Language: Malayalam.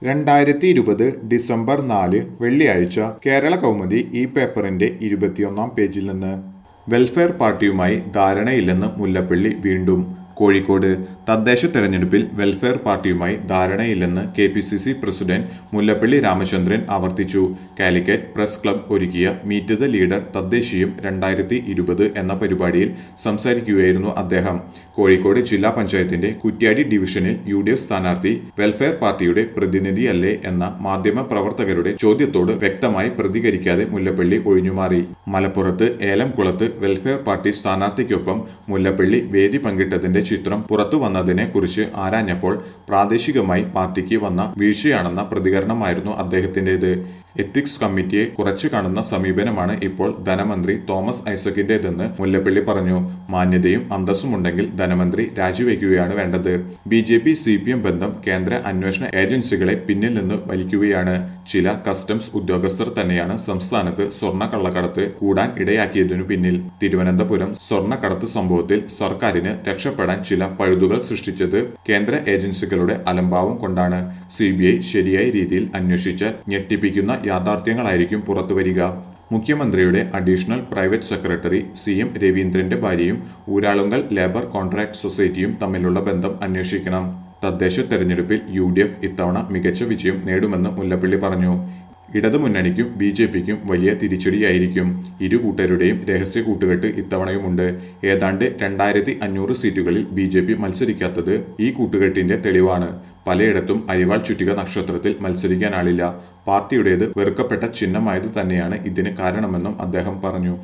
രണ്ടായിരത്തി ഇരുപത് ഡിസംബർ നാല് വെള്ളിയാഴ്ച കേരള കൗമുദി ഈ പേപ്പറിന്റെ ഇരുപത്തിയൊന്നാം പേജിൽ നിന്ന് വെൽഫെയർ പാർട്ടിയുമായി ധാരണയില്ലെന്ന് മുല്ലപ്പള്ളി വീണ്ടും കോഴിക്കോട് തദ്ദേശ തെരഞ്ഞെടുപ്പിൽ വെൽഫെയർ പാർട്ടിയുമായി ധാരണയില്ലെന്ന് K P C C president Mullappally Ramachandran ആവർത്തിച്ചു കാലിക്കറ്റ് പ്രസ് ക്ലബ് ഒരുക്കിയ മീറ്റ് ദ ലീഡർ തദ്ദേശീയം രണ്ടായിരത്തി ഇരുപത് എന്ന പരിപാടിയിൽ സംസാരിക്കുകയായിരുന്നു അദ്ദേഹം കോഴിക്കോട് ജില്ലാ പഞ്ചായത്തിന്റെ കുറ്റ്യാടി ഡിവിഷനിൽ യു ഡി എഫ് സ്ഥാനാർത്ഥി വെൽഫെയർ പാർട്ടിയുടെ പ്രതിനിധിയല്ലേ എന്ന മാധ്യമ പ്രവർത്തകരുടെ ചോദ്യത്തോട് വ്യക്തമായി പ്രതികരിക്കാതെ മുല്ലപ്പള്ളി ഒഴിഞ്ഞുമാറി മലപ്പുറത്ത് ഏലംകുളത്ത് വെൽഫെയർ പാർട്ടി സ്ഥാനാർത്ഥിക്കൊപ്പം മുല്ലപ്പള്ളി വേദി പങ്കിട്ടതിന്റെ ചിത്രം പുറത്തു വന്നതിനെ കുറിച്ച് ആരാഞ്ഞപ്പോൾ പ്രാദേശികമായി പാർട്ടിക്ക് വന്ന വീഴ്ചയാണെന്ന പ്രതികരണമായിരുന്നു അദ്ദേഹത്തിന്റേത് എത്തിക്സ് കമ്മിറ്റിയെ കുറച്ചു കാണുന്ന സമീപനമാണ് ഇപ്പോൾ ധനമന്ത്രി തോമസ് ഐസക്കിന്റേതെന്ന് മുല്ലപ്പള്ളി പറഞ്ഞു മാന്യതയും അന്തസ്സുമുണ്ടെങ്കിൽ ധനമന്ത്രി രാജിവെക്കുകയാണ് വേണ്ടത് B J P C P M ബന്ധം കേന്ദ്ര അന്വേഷണ ഏജൻസികളെ പിന്നിൽ നിന്ന് വലിക്കുകയാണ് ചില കസ്റ്റംസ് ഉദ്യോഗസ്ഥർ തന്നെയാണ് സംസ്ഥാനത്ത് സ്വർണ്ണ കള്ളക്കടത്ത് കൂടാൻ ഇടയാക്കിയതിനു പിന്നിൽ തിരുവനന്തപുരം സ്വർണ്ണക്കടത്ത് സംഭവത്തിൽ സർക്കാരിന് രക്ഷപ്പെടാൻ ചില പഴുതുകൾ സൃഷ്ടിച്ചത് കേന്ദ്ര ഏജൻസികളുടെ അലംഭാവം കൊണ്ടാണ് സി ശരിയായ രീതിയിൽ അന്വേഷിച്ചാൽ ഞെട്ടിപ്പിക്കുന്ന യാഥാർത്ഥ്യങ്ങളായിരിക്കും പുറത്തുവരിക മുഖ്യമന്ത്രിയുടെ additional private secretary C M രവീന്ദ്രന്റെ ഭാര്യയും ഊരാളുങ്കൽ ലേബർ കോൺട്രാക്ട് സൊസൈറ്റിയും തമ്മിലുള്ള ബന്ധം അന്വേഷിക്കണം തദ്ദേശ തെരഞ്ഞെടുപ്പിൽ യു ഡി എഫ് ഇത്തവണ മികച്ച വിജയം നേടുമെന്ന് മുല്ലപ്പള്ളി പറഞ്ഞു ഇടതുമുന്നണിക്കും ബി ജെ പിക്കും വലിയ തിരിച്ചടിയായിരിക്കും ഇരു കൂട്ടരുടെയും രഹസ്യ കൂട്ടുകെട്ട് ഇത്തവണയുമുണ്ട് ഏതാണ്ട് രണ്ടായിരത്തി അഞ്ഞൂറ് സീറ്റുകളിൽ ബി ജെ പി മത്സരിക്കാത്തത് ഈ കൂട്ടുകെട്ടിന്റെ തെളിവാണ് പലയിടത്തും അരിവാൾ ചുറ്റിക നക്ഷത്രത്തിൽ മത്സരിക്കാനാളില്ല പാർട്ടിയുടേത് വെറുക്കപ്പെട്ട ചിഹ്നമായത് തന്നെയാണ് ഇതിന് കാരണമെന്നും അദ്ദേഹം പറഞ്ഞു